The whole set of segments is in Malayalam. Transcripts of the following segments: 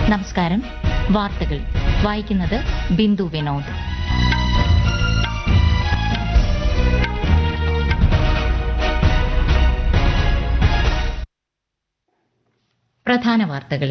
നമസ്കാരം വാർത്തകൾ വായിക്കുന്നത് ബിന്ദു വിനോദ് പ്രധാന വാർത്തകൾ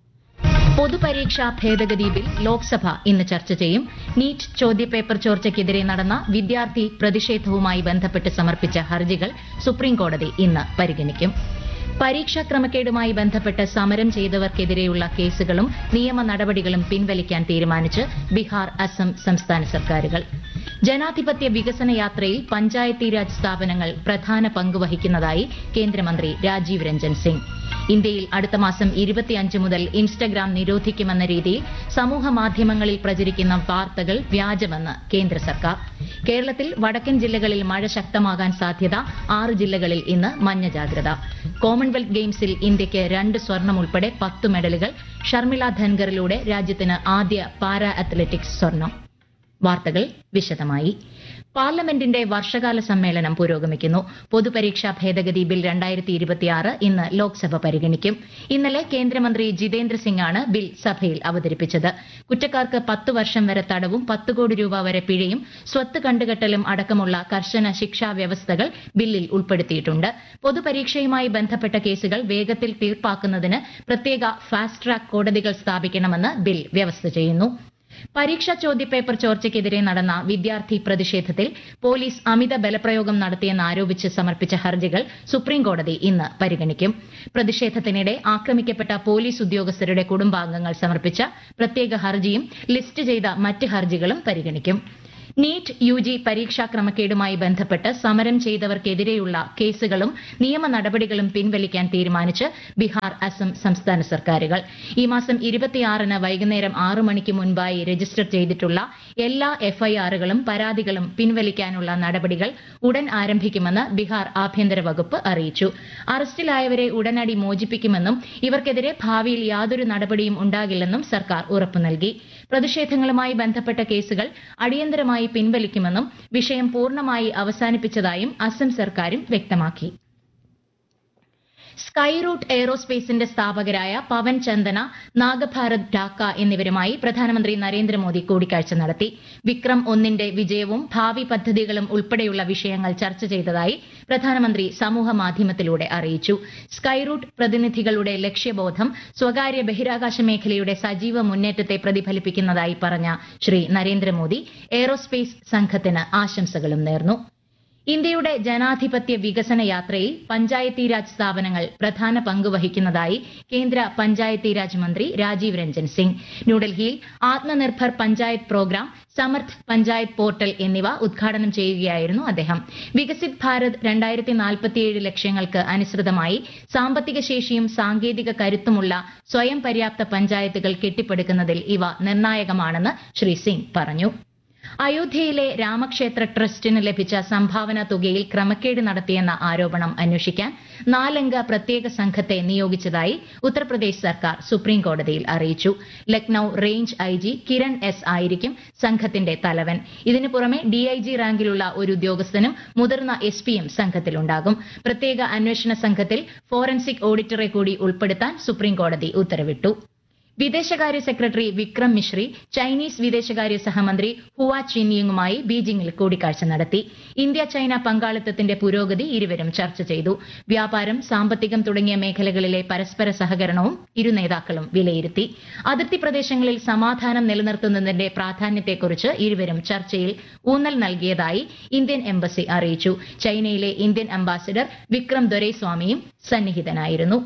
പൊതുപരീക്ഷാ ഭേദഗതി ബിൽ ലോക്സഭ ഇന്ന് ചർച്ച ചെയ്യും നീറ്റ് ചോദ്യപേപ്പർ ചോർച്ചയ്ക്കെതിരെ നടന്ന വിദ്യാർത്ഥി പ്രതിഷേധവുമായി ബന്ധപ്പെട്ട് സമർപ്പിച്ച ഹർജികൾ സുപ്രീംകോടതി ഇന്ന് പരിഗണിക്കും പരീക്ഷാ ക്രമക്കേടുമായി ബന്ധപ്പെട്ട് സമരം ചെയ്തവർക്കെതിരെയുള്ള കേസുകളും നിയമ നടപടികളും പിൻവലിക്കാൻ തീരുമാനിച്ച് ബീഹാർ അസം സംസ്ഥാന സർക്കാരുകൾ ജനാധിപത്യ വികസന യാത്രയിൽ പഞ്ചായത്തി രാജ് സ്ഥാപനങ്ങൾ പ്രധാന പങ്ക് വഹിക്കുന്നതായി കേന്ദ്രമന്ത്രി രാജീവ് രഞ്ജൻ സിംഗ് ഇന്ത്യയിൽ അടുത്ത മാസം ഇരുപത്തിയഞ്ച് മുതൽ ഇൻസ്റ്റഗ്രാം നിരോധിക്കുമെന്ന രീതിയിൽ സമൂഹ മാധ്യമങ്ങളിൽ പ്രചരിക്കുന്ന വാർത്തകൾ വ്യാജമെന്ന് കേന്ദ്ര സർക്കാർ കേരളത്തിൽ വടക്കൻ ജില്ലകളിൽ മഴ ശക്തമാകാൻ സാധ്യത ആറ് ജില്ലകളിൽ ഇന്ന് മഞ്ഞ ജാഗ്രത കോമൺവെൽത്ത് ഗെയിംസിൽ ഇന്ത്യയ്ക്ക് രണ്ട് സ്വർണം ഉൾപ്പെടെ പത്ത് മെഡലുകൾ ഷർമിള ധൻഗറിലൂടെ രാജ്യത്തിന് ആദ്യ പാരാ അത്ലറ്റിക്സ് സ്വർണം വാർത്തകൾ വിശദമായി പാർലമെന്റിന്റെ വർഷകാല സമ്മേളനം പുരോഗമിക്കുന്നു പൊതുപരീക്ഷാ ഭേദഗതി ബിൽ രണ്ടായിരത്തി ഇരുപത്തിയാറ് ഇന്ന് ലോക്സഭ പരിഗണിക്കും ഇന്നലെ കേന്ദ്രമന്ത്രി ജിതേന്ദ്ര സിംഗാണ് ബിൽ സഭയിൽ അവതരിപ്പിച്ചത് കുറ്റക്കാർക്ക് പത്ത് വർഷം വരെ തടവും പത്ത് കോടി രൂപ വരെ പിഴയും സ്വത്ത് കണ്ടുകെട്ടലും അടക്കമുള്ള കർശന ശിക്ഷാ വ്യവസ്ഥകൾ ബില്ലിൽ ഉൾപ്പെടുത്തിയിട്ടുണ്ട് പൊതുപരീക്ഷയുമായി ബന്ധപ്പെട്ട കേസുകൾ വേഗത്തിൽ തീർപ്പാക്കുന്നതിന് പ്രത്യേക ഫാസ്റ്റ് ട്രാക്ക് കോടതികൾ സ്ഥാപിക്കണമെന്ന് ബിൽ വ്യവസ്ഥ ചെയ്യുന്നു പരീക്ഷാ ചോദ്യപേപ്പർ ചോർച്ചയ്ക്കെതിരെ നടന്ന വിദ്യാർത്ഥി പ്രതിഷേധത്തിൽ പോലീസ് അമിത ബലപ്രയോഗം നടത്തിയെന്ന് ആരോപിച്ച് സമർപ്പിച്ച ഹർജികൾ സുപ്രീംകോടതി ഇന്ന് പരിഗണിക്കും പ്രതിഷേധത്തിനിടെ ആക്രമിക്കപ്പെട്ട പോലീസ് ഉദ്യോഗസ്ഥരുടെ കുടുംബാംഗങ്ങൾ സമർപ്പിച്ച പ്രത്യേക ഹർജിയും ലിസ്റ്റ് ചെയ്ത മറ്റ് ഹർജികളും പരിഗണിക്കും നീറ്റ് യു ജി പരീക്ഷാ ക്രമക്കേടുമായി ബന്ധപ്പെട്ട് സമരം ചെയ്തവർക്കെതിരെയുള്ള കേസുകളും നിയമ നടപടികളും പിൻവലിക്കാൻ തീരുമാനിച്ച് ബീഹാർ അസം സംസ്ഥാന സർക്കാരുകൾ ഈ മാസം ഇരുപത്തിയാറിന് വൈകുന്നേരം ആറ് മണിക്ക് മുൻപായി രജിസ്റ്റർ ചെയ്തിട്ടുള്ള എല്ലാ എഫ്ഐആറുകളും പരാതികളും പിൻവലിക്കാനുള്ള നടപടികൾ ഉടൻ ആരംഭിക്കുമെന്ന് ബീഹാർ ആഭ്യന്തര വകുപ്പ് അറിയിച്ചു അറസ്റ്റിലായവരെ ഉടനടി മോചിപ്പിക്കുമെന്നും ഇവർക്കെതിരെ ഭാവിയിൽ യാതൊരു നടപടിയും ഉണ്ടാകില്ലെന്നും സർക്കാർ ഉറപ്പു നൽകി പ്രതിഷേധങ്ങളുമായി ബന്ധപ്പെട്ട കേസുകൾ അടിയന്തരമായി പിൻവലിക്കുമെന്നും വിഷയം പൂർണ്ണമായി അവസാനിപ്പിച്ചതായും അസം സർക്കാരും വ്യക്തമാക്കി സ്കൈ റൂട്ട് എയ്റോസ്പേസിന്റെ സ്ഥാപകരായ പവൻ ചന്ദന നാഗഭാരത് ഡാക്ക എന്നിവരുമായി പ്രധാനമന്ത്രി നരേന്ദ്രമോദി കൂടിക്കാഴ്ച നടത്തി വിക്രം ഒന്നിന്റെ വിജയവും ഭാവി പദ്ധതികളും ഉൾപ്പെടെയുള്ള വിഷയങ്ങൾ ചർച്ച ചെയ്തതായി പ്രധാനമന്ത്രി സമൂഹ മാധ്യമത്തിലൂടെ അറിയിച്ചു സ്കൈ റൂട്ട് പ്രതിനിധികളുടെ ലക്ഷ്യബോധം സ്വകാര്യ ബഹിരാകാശ മേഖലയുടെ സജീവ മുന്നേറ്റത്തെ പ്രതിഫലിപ്പിക്കുന്നതായി പറഞ്ഞ ശ്രീ നരേന്ദ്രമോദി എയ്റോസ്പേസ് സംഘത്തിന് ആശംസകളും നേർന്നു ഇന്ത്യയുടെ ജനാധിപത്യ വികസന യാത്രയിൽ പഞ്ചായത്തി രാജ് സ്ഥാപനങ്ങൾ പ്രധാന പങ്ക് വഹിക്കുന്നതായി കേന്ദ്ര പഞ്ചായത്തി രാജ് മന്ത്രി രാജീവ് രഞ്ജൻ സിംഗ് ന്യൂഡൽഹിയിൽ ആത്മനിർഭർ പഞ്ചായത്ത് പ്രോഗ്രാം സമർത്ഥ് പഞ്ചായത്ത് പോർട്ടൽ എന്നിവ ഉദ്ഘാടനം ചെയ്യുകയായിരുന്നു അദ്ദേഹം വികസിത് ഭാരത് രണ്ടായിരത്തി നാൽപ്പത്തിയേഴ് ലക്ഷ്യങ്ങൾക്ക് അനുസൃതമായി സാമ്പത്തിക ശേഷിയും സാങ്കേതിക കരുത്തുമുള്ള സ്വയം പര്യാപ്ത പഞ്ചായത്തുകൾ കെട്ടിപ്പടുക്കുന്നതിൽ ഇവ നിർണായകമാണെന്ന് ശ്രീ സിംഗ് പറഞ്ഞു അയോധ്യയിലെ രാമക്ഷേത്ര ട്രസ്റ്റിന് ലഭിച്ച സംഭാവന തുകയിൽ ക്രമക്കേട് നടത്തിയെന്ന ആരോപണം അന്വേഷിക്കാൻ നാലംഗ പ്രത്യേക സംഘത്തെ നിയോഗിച്ചതായി ഉത്തർപ്രദേശ് സർക്കാർ സുപ്രീംകോടതിയിൽ അറിയിച്ചു Lucknow range I G Kiran S ആയിരിക്കും സംഘത്തിന്റെ തലവൻ ഇതിനു പുറമെ ഡിഐജി റാങ്കിലുള്ള ഒരു ഉദ്യോഗസ്ഥനും മുതിർന്ന എസ് പിയും സംഘത്തിലുണ്ടാകും പ്രത്യേക അന്വേഷണ സംഘത്തിൽ ഫോറൻസിക് ഓഡിറ്ററെ കൂടി ഉൾപ്പെടുത്താൻ സുപ്രീംകോടതി ഉത്തരവിട്ടു വിദേശകാര്യ സെക്രട്ടറി വിക്രം മിശ്രി ചൈനീസ് വിദേശകാര്യ സഹമന്ത്രി ഹുവ ചിന്നിയുമായി ബീജിംഗിൽ കൂടിക്കാഴ്ച നടത്തി ഇന്ത്യ ചൈന പങ്കാളിത്തത്തിന്റെ പുരോഗതി ഇരുവരും ചർച്ച ചെയ്തു വ്യാപാരം സാമ്പത്തികം തുടങ്ങിയ മേഖലകളിലെ പരസ്പര സഹകരണവും ഇരു നേതാക്കളും വിലയിരുത്തി അതിർത്തി പ്രദേശങ്ങളിൽ സമാധാനം നിലനിർത്തുന്നതിന്റെ പ്രാധാന്യത്തെക്കുറിച്ച് ഇരുവരും ചർച്ചയിൽ ഊന്നൽ നൽകിയതായി ഇന്ത്യൻ എംബസി അറിയിച്ചു ചൈനയിലെ ഇന്ത്യൻ അംബാസിഡർ വിക്രം ദൊരൈസ്വാമിയും സന്നിഹിതനായിരുന്നു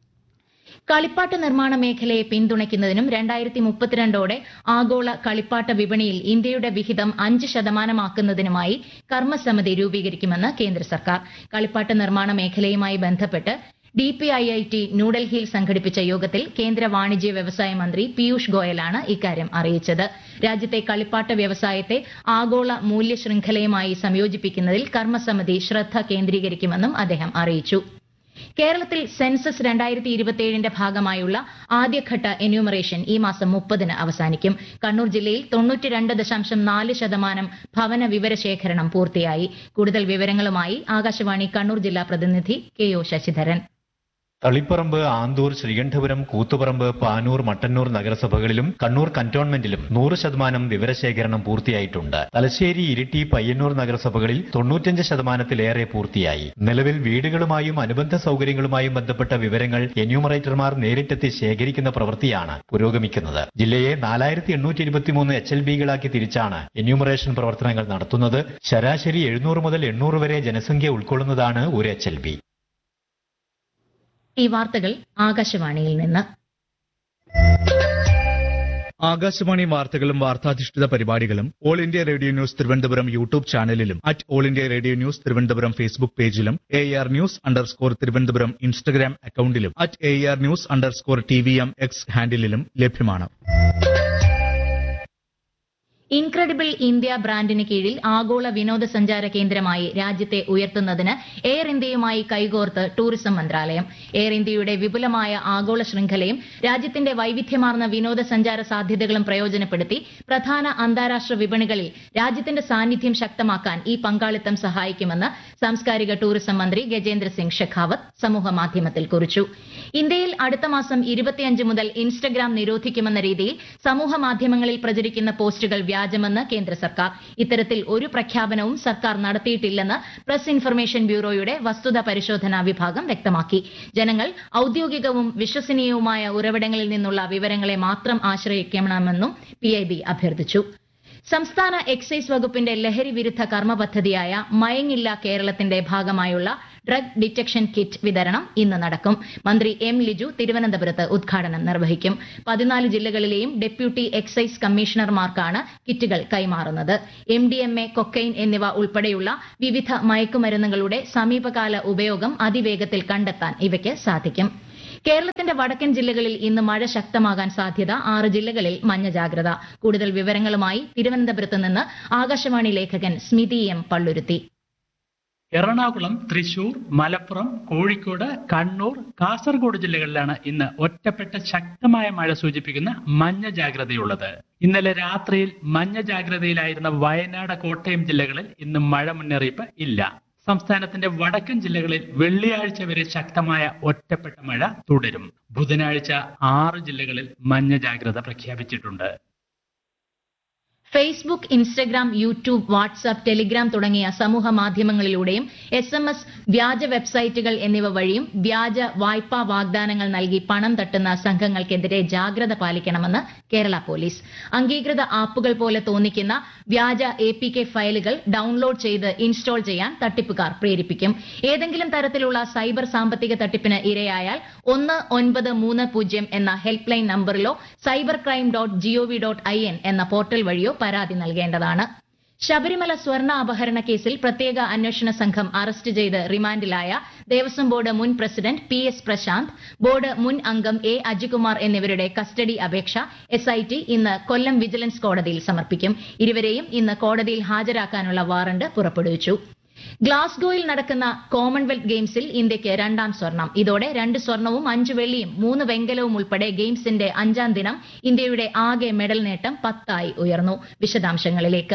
കളിപ്പാട്ട നിർമ്മാണ മേഖലയെ പിന്തുണയ്ക്കുന്നതിനും രണ്ടായിരത്തി മുപ്പത്തിരണ്ടോടെ ആഗോള കളിപ്പാട്ട വിപണിയിൽ ഇന്ത്യയുടെ വിഹിതം അഞ്ച് ശതമാനമാക്കുന്നതിനുമായി കർമ്മസമിതി രൂപീകരിക്കുമെന്ന് കേന്ദ്ര സർക്കാർ കളിപ്പാട്ട നിർമ്മാണ മേഖലയുമായി ബന്ധപ്പെട്ട് D P I I T ന്യൂഡൽഹിയിൽ സംഘടിപ്പിച്ച യോഗത്തിൽ കേന്ദ്ര വാണിജ്യ വ്യവസായ മന്ത്രി പീയൂഷ് ഗോയലാണ് ഇക്കാര്യം അറിയിച്ചത് രാജ്യത്തെ കളിപ്പാട്ട വ്യവസായത്തെ ആഗോള മൂല്യ ശൃംഖലയുമായി സംയോജിപ്പിക്കുന്നതിൽ കർമ്മസമിതി ശ്രദ്ധ കേന്ദ്രീകരിക്കുമെന്നും അദ്ദേഹം അറിയിച്ചു കേരളത്തിൽ സെൻസസ് രണ്ടായിരത്തി ഇരുപത്തിയേഴിന്റെ ഭാഗമായുള്ള ആദ്യഘട്ട എന്യൂമറേഷൻ ഈ മാസം മുപ്പതിന് അവസാനിക്കും കണ്ണൂർ ജില്ലയിൽ തൊണ്ണൂറ്റിരണ്ട് ദശാംശം നാല് ശതമാനം ഭവന വിവരശേഖരണം പൂർത്തിയായി കൂടുതൽ വിവരങ്ങളുമായി ആകാശവാണി കണ്ണൂർ ജില്ലാ പ്രതിനിധി കെ ഒ ശശിധരൻ തളിപ്പറമ്പ് ആന്തൂർ ശ്രീകണ്ഠപുരം കൂത്തുപറമ്പ് പാനൂർ മട്ടന്നൂർ നഗരസഭകളിലും കണ്ണൂർ കന്റോൺമെന്റിലും നൂറ് ശതമാനം വിവരശേഖരണം പൂർത്തിയായിട്ടുണ്ട് തലശ്ശേരി ഇരിട്ടി പയ്യന്നൂർ നഗരസഭകളിൽ തൊണ്ണൂറ്റഞ്ച് ശതമാനത്തിലേറെ പൂർത്തിയായി നിലവിൽ വീടുകളുമായും അനുബന്ധ സൗകര്യങ്ങളുമായും ബന്ധപ്പെട്ട വിവരങ്ങൾ എന്യൂമറേറ്റർമാർ നേരിട്ടെത്തി ശേഖരിക്കുന്ന പ്രവൃത്തിയാണ് പുരോഗമിക്കുന്നത് ജില്ലയെ നാലായിരത്തി എണ്ണൂറ്റി ഇരുപത്തിമൂന്ന് എച്ച് എൽ ബികളാക്കി തിരിച്ചാണ് എന്യൂമറേഷൻ പ്രവർത്തനങ്ങൾ നടത്തുന്നത് ശരാശരി എഴുന്നൂറ് മുതൽ എണ്ണൂറ് വരെ ജനസംഖ്യ ഉൾക്കൊള്ളുന്നതാണ് ഒരു എച്ച് എൽ ബി ഈ വാർത്തകൾ ആകാശവാണിയിൽ നിന്ന് ആകാശവാണി വാർത്തകളും വാർത്താധിഷ്ഠിത പരിപാടികളും all India radio news Thiruvananthapuram YouTube ചാനലിലും at all India radio news Thiruvananthapuram Facebook പേജിലും A R news underscore Thiruvananthapuram Instagram അക്കൌണ്ടിലും at A R news underscore T V M X ഹാൻഡിലും ലഭ്യമാണ് ഇൻക്രെഡിബിൾ ഇന്ത്യ ബ്രാൻഡിന് കീഴിൽ ആഗോള വിനോദസഞ്ചാര കേന്ദ്രമായി രാജ്യത്തെ ഉയർത്തുന്നതിന് എയർ ഇന്ത്യയുമായി കൈകോർത്ത് ടൂറിസം മന്ത്രാലയം എയർ ഇന്ത്യയുടെ വിപുലമായ ആഗോള ശൃംഖലയും രാജ്യത്തിന്റെ വൈവിധ്യമാർന്ന വിനോദസഞ്ചാര സാധ്യതകളും പ്രയോജനപ്പെടുത്തി പ്രധാന അന്താരാഷ്ട്ര വിപണികളിൽ രാജ്യത്തിന്റെ സാന്നിധ്യം ശക്തമാക്കാൻ ഈ പങ്കാളിത്തം സഹായിക്കുമെന്ന് സാംസ്കാരിക ടൂറിസം മന്ത്രി ഗജേന്ദ്ര സിംഗ് ഷെഖാവത്ത് സമൂഹമാധ്യമത്തിൽ കുറിച്ചു ഇന്ത്യയിൽ അടുത്ത മാസം ഇരുപത്തിയഞ്ച് മുതൽ ഇൻസ്റ്റഗ്രാം നിരോധിക്കുമെന്ന രീതിയിൽ സമൂഹ മാധ്യമങ്ങളിൽ പ്രചരിക്കുന്ന പോസ്റ്റുകൾ വ്യാജമെന്ന് കേന്ദ്ര സർക്കാർ ഇത്തരത്തിൽ ഒരു പ്രഖ്യാപനവും സർക്കാർ നടത്തിയിട്ടില്ലെന്ന് പ്രസ് ഇൻഫർമേഷൻ ബ്യൂറോയുടെ വസ്തുത പരിശോധനാ വിഭാഗം വ്യക്തമാക്കി ജനങ്ങൾ ഔദ്യോഗികവും വിശ്വസനീയവുമായ ഉറവിടങ്ങളിൽ നിന്നുള്ള വിവരങ്ങളെ മാത്രം ആശ്രയിക്കണമെന്നും പി അഭ്യർത്ഥിച്ചു സംസ്ഥാന എക്സൈസ് വകുപ്പിന്റെ ലഹരി വിരുദ്ധ കർമ്മ പദ്ധതിയായ മയങ്ങില്ല കേരളത്തിന്റെ ഭാഗമായുള്ള ഡ്രഗ് ഡിറ്റക്ഷൻ കിറ്റ് വിതരണം ഇന്ന് നടക്കും മന്ത്രി എം ലിജു തിരുവനന്തപുരത്ത് ഉദ്ഘാടനം നിർവഹിക്കും പതിനാല് ജില്ലകളിലെയും ഡെപ്യൂട്ടി എക്സൈസ് കമ്മീഷണർമാർക്കാണ് കിറ്റുകൾ കൈമാറുന്നത് M D M A cocaine എന്നിവ ഉൾപ്പെടെയുള്ള വിവിധ മയക്കുമരുന്നുകളുടെ സമീപകാല ഉപയോഗം അതിവേഗത്തിൽ കണ്ടെത്താൻ ഇവയ്ക്ക് സാധിക്കും കേരളത്തിന്റെ വടക്കൻ ജില്ലകളിൽ ഇന്ന് മഴ ശക്തമാകാൻ സാധ്യത ആറ് ജില്ലകളിൽ മഞ്ഞ ജാഗ്രത കൂടുതൽ വിവരങ്ങളുമായി തിരുവനന്തപുരത്ത് നിന്ന് ആകാശവാണി ലേഖകൻ സ്മിതി എം പള്ളുരുത്തി എറണാകുളം തൃശൂർ മലപ്പുറം കോഴിക്കോട് കണ്ണൂർ കാസർഗോഡ് ജില്ലകളിലാണ് ഇന്ന് ഒറ്റപ്പെട്ട ശക്തമായ മഴ സൂചിപ്പിക്കുന്ന മഞ്ഞ ജാഗ്രതയുള്ളത് ഇന്നലെ രാത്രിയിൽ മഞ്ഞ ജാഗ്രതയിലായിരുന്ന വയനാട് കോട്ടയം ജില്ലകളിൽ ഇന്ന് മഴ മുന്നറിയിപ്പ് ഇല്ല സംസ്ഥാനത്തിന്റെ വടക്കൻ ജില്ലകളിൽ വെള്ളിയാഴ്ച വരെ ശക്തമായ ഒറ്റപ്പെട്ട മഴ തുടരും ബുധനാഴ്ച ആറ് ജില്ലകളിൽ മഞ്ഞ ജാഗ്രത പ്രഖ്യാപിച്ചിട്ടുണ്ട് Facebook Instagram YouTube WhatsApp Telegram തുടങ്ങിയ സമൂഹ മാധ്യമങ്ങളിലൂടെയും എസ് എം എസ് വ്യാജ വെബ്സൈറ്റുകൾ എന്നിവ വഴിയും വ്യാജ വായ്പാ വാഗ്ദാനങ്ങൾ നൽകി പണം തട്ടുന്ന സംഘങ്ങൾക്കെതിരെ ജാഗ്രത പാലിക്കണമെന്ന് കേരള പോലീസ് അംഗീകൃത ആപ്പുകൾ പോലെ തോന്നിക്കുന്ന വ്യാജ എ പി കെ ഫയലുകൾ ഡൌൺലോഡ് ചെയ്ത് ഇൻസ്റ്റാൾ ചെയ്യാൻ തട്ടിപ്പുകാർ പ്രേരിപ്പിക്കും ഏതെങ്കിലും തരത്തിലുള്ള സൈബർ സാമ്പത്തിക തട്ടിപ്പിന് ഇരയായാൽ ഒന്ന് ഒൻപത് മൂന്ന് പൂജ്യം എന്ന ഹെൽപ്പ് ലൈൻ നമ്പറിലോ cyber crime dot G O V dot I N എന്ന പോർട്ടൽ വഴിയോ പരാതി നൽകേണ്ടതാണ് ശബരിമല സ്വർണ്ണ അപഹരണ കേസിൽ പ്രത്യേക അന്വേഷണ സംഘം അറസ്റ്റ് ചെയ്ത് റിമാൻഡിലായ ദേവസ്വം ബോർഡ് മുൻ president P S Prashanth board മുൻ അംഗം എ അജികുമാർ എന്നിവരുടെ കസ്റ്റഡി അപേക്ഷ എസ്ഐടി ഇന്ന് കൊല്ലം വിജിലൻസ് കോടതിയിൽ സമർപ്പിക്കും ഇരുവരെയും ഇന്ന് കോടതിയിൽ ഹാജരാക്കാനുള്ള വാറണ്ട് പുറപ്പെടുവിച്ചു ഗ്ലാസ്ഗോയിൽ നടക്കുന്ന കോമൺവെൽത്ത് ഗെയിംസിൽ ഇന്ത്യയ്ക്ക് രണ്ടാം സ്വർണം ഇതോടെ രണ്ട് സ്വർണവും അഞ്ച് വെള്ളിയും മൂന്ന് വെങ്കലവും ഉൾപ്പെടെ ഗെയിംസിന്റെ അഞ്ചാം ദിനം ഇന്ത്യയുടെ ആകെ മെഡൽ നേട്ടം പത്തായി ഉയർന്നു വിശദാംശങ്ങളിലേക്ക്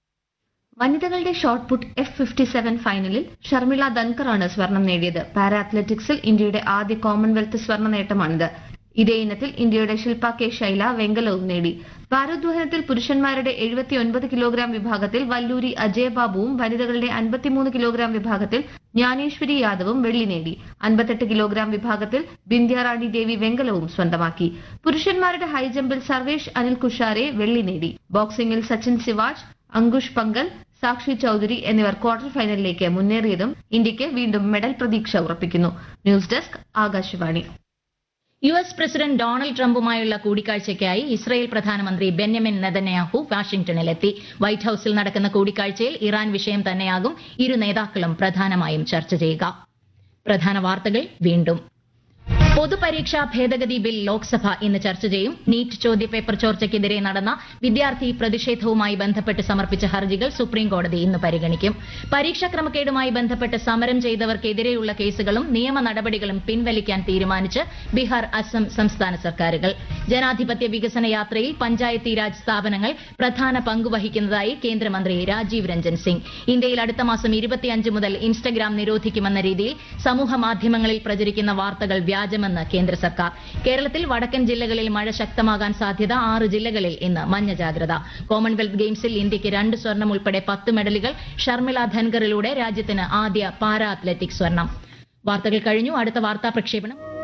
വനിതകളുടെ shot put F fifty seven ഫൈനലിൽ ഷർമിള ധൻകറാണ് സ്വർണം നേടിയത് പാരാ അത്ലറ്റിക്സിൽ ഇന്ത്യയുടെ ആദ്യ കോമൺവെൽത്ത് സ്വർണ്ണ നേട്ടമാണിത് ഇതേ ഇനത്തിൽ ഇന്ത്യയുടെ ശില്പ കെ ശൈല വെങ്കലവും നേടി ഭാരോദ്വഹനത്തിൽ പുരുഷന്മാരുടെ എഴുപത്തിയൊൻപത് കിലോഗ്രാം വിഭാഗത്തിൽ വല്ലൂരി അജയബാബുവും വനിതകളുടെ അൻപത്തിമൂന്ന് കിലോഗ്രാം വിഭാഗത്തിൽ ജ്ഞാനേശ്വരി യാദവും വെള്ളി നേടി അൻപത്തെട്ട് കിലോഗ്രാം വിഭാഗത്തിൽ ബിന്ധ്യാറാണി ദേവി വെങ്കലവും സ്വന്തമാക്കി പുരുഷന്മാരുടെ ഹൈജമ്പിൽ സർവേഷ് അനിൽ കുഷാരെ വെള്ളി നേടി ബോക്സിംഗിൽ സച്ചിൻ സിവാജ് അങ്കുഷ് പങ്കൽ സാക്ഷി ചൌധരി എന്നിവർ ക്വാർട്ടർ ഫൈനലിലേക്ക് മുന്നേറിയതും ഇന്ത്യയ്ക്ക് വീണ്ടും മെഡൽ പ്രതീക്ഷ ഉറപ്പിക്കുന്നു news desk Akashvani U S president Donald ട്രംപുമായുള്ള കൂടിക്കാഴ്ചയ്ക്കായി ഇസ്രയേൽ പ്രധാനമന്ത്രി ബെന്യമിൻ നെതന്യാഹു വാഷിംഗ്ടണിലെത്തി വൈറ്റ് ഹൌസിൽ നടക്കുന്ന കൂടിക്കാഴ്ചയിൽ ഇറാൻ വിഷയം തന്നെയാകും ഇരു നേതാക്കളും പ്രധാനമായും ചർച്ച ചെയ്യുക പ്രധാന വാർത്തകൾ വീണ്ടും പൊതുപരീക്ഷാ ഭേദഗതി ബിൽ ലോക്സഭ ഇന്ന് ചർച്ച ചെയ്യും നീറ്റ് ചോദ്യപേപ്പർ ചോർച്ചയ്ക്കെതിരെ നടന്ന വിദ്യാർത്ഥി പ്രതിഷേധവുമായി ബന്ധപ്പെട്ട് സമർപ്പിച്ച ഹർജികൾ സുപ്രീം കോടതി ഇന്ന് പരിഗണിക്കും പരീക്ഷാ ക്രമക്കേടുമായി ബന്ധപ്പെട്ട് സമരം ചെയ്തവർക്കെതിരെയുള്ള കേസുകളും നിയമ നടപടികളും പിൻവലിക്കാൻ തീരുമാനിച്ച് ബീഹാർ അസം സംസ്ഥാന സർക്കാരുകൾ ജനാധിപത്യ വികസന യാത്രയിൽ പഞ്ചായത്തി രാജ് സ്ഥാപനങ്ങൾ പ്രധാന പങ്ക് വഹിക്കുന്നതായി കേന്ദ്രമന്ത്രി രാജീവ് രഞ്ജൻ സിംഗ് ഇന്ത്യയിൽ അടുത്ത മാസം ഇരുപത്തിയഞ്ച് മുതൽ ഇൻസ്റ്റഗ്രാം നിരോധിക്കുമെന്ന രീതിയിൽ സമൂഹ മാധ്യമങ്ങളിൽ പ്രചരിക്കുന്ന വാർത്തകൾ വ്യാജമെന്ന് കേന്ദ്ര സർക്കാർ കേരളത്തിൽ വടക്കൻ ജില്ലകളിൽ മഴ ശക്തമാകാൻ സാധ്യത ആറ് ജില്ലകളിൽ ഇന്ന് മഞ്ഞ ജാഗ്രത കോമൺവെൽത്ത് ഗെയിംസിൽ ഇന്ത്യയ്ക്ക് രണ്ട് സ്വർണം ഉൾപ്പെടെ പത്ത് മെഡലുകൾ ഷർമിള ധൻകറിലൂടെ രാജ്യത്തിന് ആദ്യ പാരാ അത്ലറ്റിക് സ്വർണം വാർത്തകൾ കഴിഞ്ഞു അടുത്ത വാർത്താ പ്രക്ഷേപണം